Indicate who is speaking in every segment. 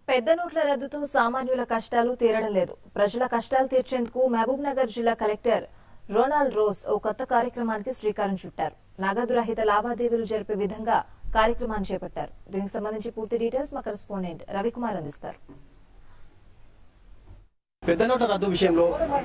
Speaker 1: పెద్ద నోట్ల రద్దుతో సామాన్యుల కష్టాలు తీరడం లేదు ప్రజల కష్టాలు తీర్చేందుకు మహబూబ్ నగర్ జిల్లా కలెక్టర్ రోనాల్డ్ రోస్ ఓ కొత్త కార్యక్రమానికి శ్రీకారం చుట్టారు నగదు రహిత లావాదేవీలు జరిపే విధంగా కార్యక్రమాన్ని చేపట్టారు దీనికి సంబంధించి పూర్తి డీటెయిల్స్ మా కరెస్పాండెంట్ రవికుమార్ అందిస్తారు
Speaker 2: పెద్ద నోట్ల రద్దు విషయంలో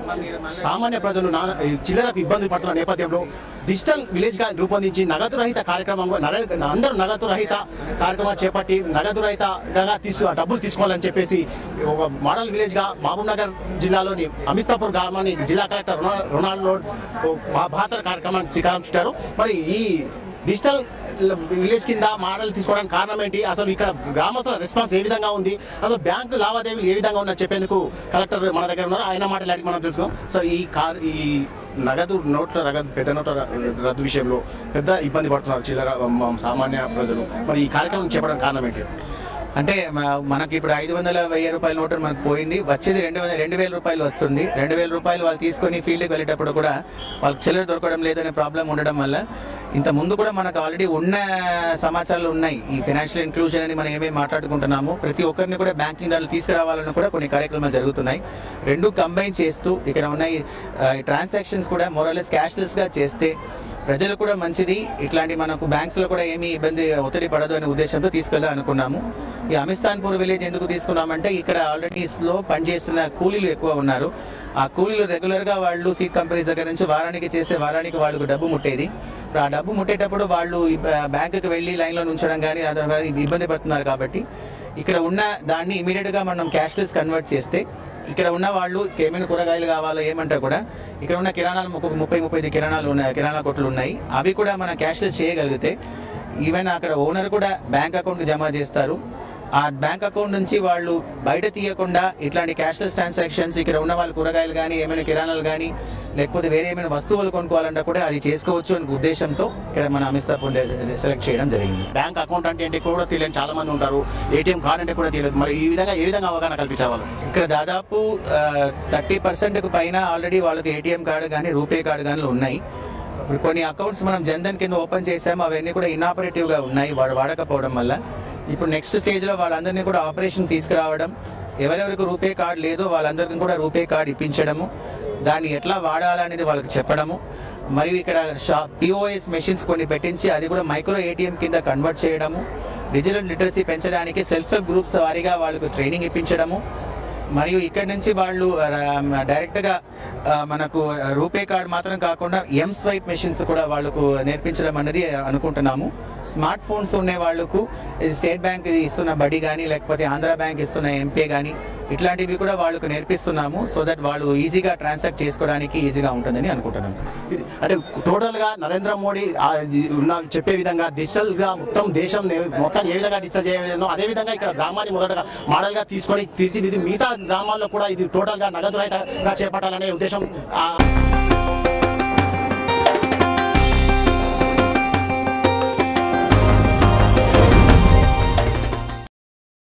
Speaker 2: సామాన్య ప్రజలు నా- చిల్లరకు ఇబ్బందులు పడుతున్న నేపథ్యంలో డిజిటల్ విలేజ్ గా రూపొందించి నగదు రహిత కార్యక్రమం నగ- అందరూ నగదు రహిత కార్యక్రమం చేపట్టి నగదు రహితగా తీసు డబ్బులు తీసుకోవాలని చెప్పేసి ఒక మోడల్ విలేజ్ గా మహబూబ్ నగర్ జిల్లాలోని అమిస్తాపూర్ గ్రామాన్ని జిల్లా కలెక్టర్ రొనా- రొనాల్డ్ రోడ్స్ ఓ బా- బహత్తర కార్యక్రమానికి శ్రీకారం చుట్టారు మరి ఈ డిజిటల్ విలేజ్ కింద మోడల్ తీసుకోవడానికి కారణం ఏంటి అసలు ఇక్కడ గ్రామస్తుల రెస్పాన్స్ ఏ విధంగా ఉంది అసలు బ్యాంకు లావాదేవీలు ఏ విధంగా ఉన్నాయని చెప్పేందుకు కలెక్టర్ మన దగ్గర ఉన్నారు ఆయన మాటలు అడిగి మనం తెలుసు సార్ ఈ కార్ ఈ నగదు నోట్ల నగదు పెద్ద నోట్ల రద్దు విషయంలో పెద్ద ఇబ్బంది పడుతున్నారు చిల్లర మ- సామాన్య ప్రజలు మరి ఈ కార్యక్రమం చేపడానికి కారణం ఏంటి
Speaker 3: అంటే మ- మనకి ఇప్పుడు ఐదు వందల వెయ్యి రూపాయల నోటు మనకు పోయింది వచ్చేది రెండు వందల రెండు వేల రూపాయలు వస్తుంది రెండు వేల రూపాయలు వాళ్ళు తీసుకొని ఫీల్డ్కి వెళ్ళేటప్పుడు కూడా వాళ్ళకి చిల్లర దొరకడం లేదనే ప్రాబ్లం ఉండడం వల్ల ఇంత ముందు కూడా మనకు ఆల్రెడీ ఉన్న సమాచారాలు ఉన్నాయి ఈ ఫైనాన్షియల్ ఇన్క్లూజన్ అని మనం ఏమేమి మాట్లాడుకుంటున్నాము ప్రతి ఒక్కరిని కూడా బ్యాంకింగ్ దాంట్లో తీసుకురావాలని కూడా కొన్ని కార్యక్రమాలు జరుగుతున్నాయి రెండు కంబైన్ చేస్తూ ఇక్కడ ఉన్న ట్రాన్సాక్షన్స్ కూడా మొరలెస్ క్యాష్లెస్ గా చేస్తే ప్రజలు కూడా మంచిది ఇట్లాంటి మనకు బ్యాంక్స్ లో కూడా ఏమీ ఇబ్బంది ఒత్తిడి పడదు అనే ఉద్దేశంతో తీసుకెళ్దాం అనుకున్నాము ఈ అమిస్తాన్పూర్ విలేజ్ ఎందుకు తీసుకున్నామంటే ఇక్కడ ఆల్రెడీ లో పనిచేస్తున్న కూలీలు ఎక్కువ ఉన్నారు ఆ కూలీలు రెగ్యులర్ గా వాళ్ళు సీట్ కంపెనీస్ దగ్గర నుంచి వారానికి చేసే వారానికి వాళ్ళకు డబ్బు ముట్టేది ఇప్పుడు ఆ డబ్బు ముట్టేటప్పుడు వాళ్ళు బ్యాంకుకి వెళ్ళి లైన్ లో ఉంచడం కానీ అదే ఇబ్బంది పడుతున్నారు కాబట్టి ఇక్కడ ఉన్న దాన్ని ఇమీడియట్ గా మనం క్యాష్లెస్ కన్వర్ట్ చేస్తే ఇక్కడ ఉన్న వాళ్ళు ఏమైనా కూరగాయలు కావాలో ఏమంటే కూడా ఇక్కడ ఉన్న కిరాణాలు ఒక ముప్పై ముప్పై ఐదు కిరాణాలు ఉన్నాయి కిరాణా కొట్లు ఉన్నాయి అవి కూడా మనం క్యాష్లెస్ చేయగలిగితే ఈవెన్ అక్కడ ఓనర్ కూడా బ్యాంక్ అకౌంట్ జమ చేస్తారు ఆ బ్యాంక్ అకౌంట్ నుంచి వాళ్ళు బయట తీయకుండా ఇట్లాంటి క్యాష్లెస్ ట్రాన్సాక్షన్స్ ఇక్కడ ఉన్న వాళ్ళు కూరగాయలు కానీ ఏమైనా కిరాణాలు కానీ లేకపోతే వేరే ఏమైనా వస్తువులు కొనుక్కోవాలన్నా కూడా అది చేసుకోవచ్చు అనే ఉద్దేశంతో ఇక్కడ మన అమిస్తాపూర్ సెలెక్ట్ చేయడం జరిగింది
Speaker 2: బ్యాంక్ అకౌంట్ అంటే ఏంటి కూడా తెలియని చాలా మంది ఉంటారు ఏటీఎం కార్డ్ అంటే కూడా తెలియదు మరి ఈ విధంగా ఏ విధంగా అవగాహన కల్పించాలి వాళ్ళు
Speaker 3: ఇక్కడ దాదాపు థర్టీ పర్సెంట్ పైన ఆల్రెడీ వాళ్ళకి ఏటీఎం కార్డు కానీ రూపే కార్డు కానీ ఉన్నాయి ఇప్పుడు కొన్ని అకౌంట్స్ మనం జన్ధన్ కింద ఓపెన్ చేసాము అవన్నీ కూడా ఇనాపరేటివ్ గా ఉన్నాయి వాడు వాడకపోవడం వల్ల ఇప్పుడు నెక్స్ట్ స్టేజ్ లో వాళ్ళందరినీ కూడా ఆపరేషన్ తీసుకురావడం ఎవరెవరికి రూపే కార్డు లేదో వాళ్ళందరికీ కూడా రూపే కార్డు ఇప్పించడము దాన్ని ఎట్లా వాడాలనేది వాళ్ళకి చెప్పడము మరియు ఇక్కడ పిఓఎస్ మెషిన్స్ కొన్ని పెట్టించి అది కూడా మైక్రో ఏటీఎం కింద కన్వర్ట్ చేయడము డిజిటల్ లిటరసీ పెంచడానికి సెల్ఫ్ హెల్ప్ గ్రూప్స్ వారీగా వాళ్ళకు ట్రైనింగ్ ఇప్పించడము మరియు ఇక్కడ నుంచి వాళ్ళు డైరెక్ట్ గా ఆ, మనకు రూపే కార్డ్ మాత్రం కాకుండా ఎం స్వైప్ మెషిన్స్ కూడా వాళ్ళకు నేర్పించడం అనేది అనుకుంటున్నాము స్మార్ట్ ఫోన్స్ ఉండే వాళ్ళకు ఇది స్టేట్ బ్యాంక్ ఇస్తున్న బడి కానీ లేకపోతే ఆంధ్ర బ్యాంక్ ఇస్తున్న ఎంపీ కానీ ఇట్లాంటివి కూడా వాళ్ళకు నేర్పిస్తున్నాము సో దట్ వాళ్ళు ఈజీగా ట్రాన్సాక్ట్ చేసుకోవడానికి ఈజీగా ఉంటుందని అనుకుంటున్నాము
Speaker 2: ఇది అంటే టోటల్ గా నరేంద్ర మోడీ ఆ, ఇది ఉన్న చెప్పే విధంగా డిజిటల్ గా మొత్తం దేశం నే- మొత్తం ఏ విధంగా డిజిటల్ చేయలేదో అదే విధంగా ఇక్కడ గ్రామాన్ని మొదటగా మోడల్ గా తీసుకొని తీర్చిదిద్ది మిగతా గ్రామాల్లో కూడా ఇది టోటల్ గా నగదు రహితంగా చేపట్టాలనే ఉద్దేశం ఆ,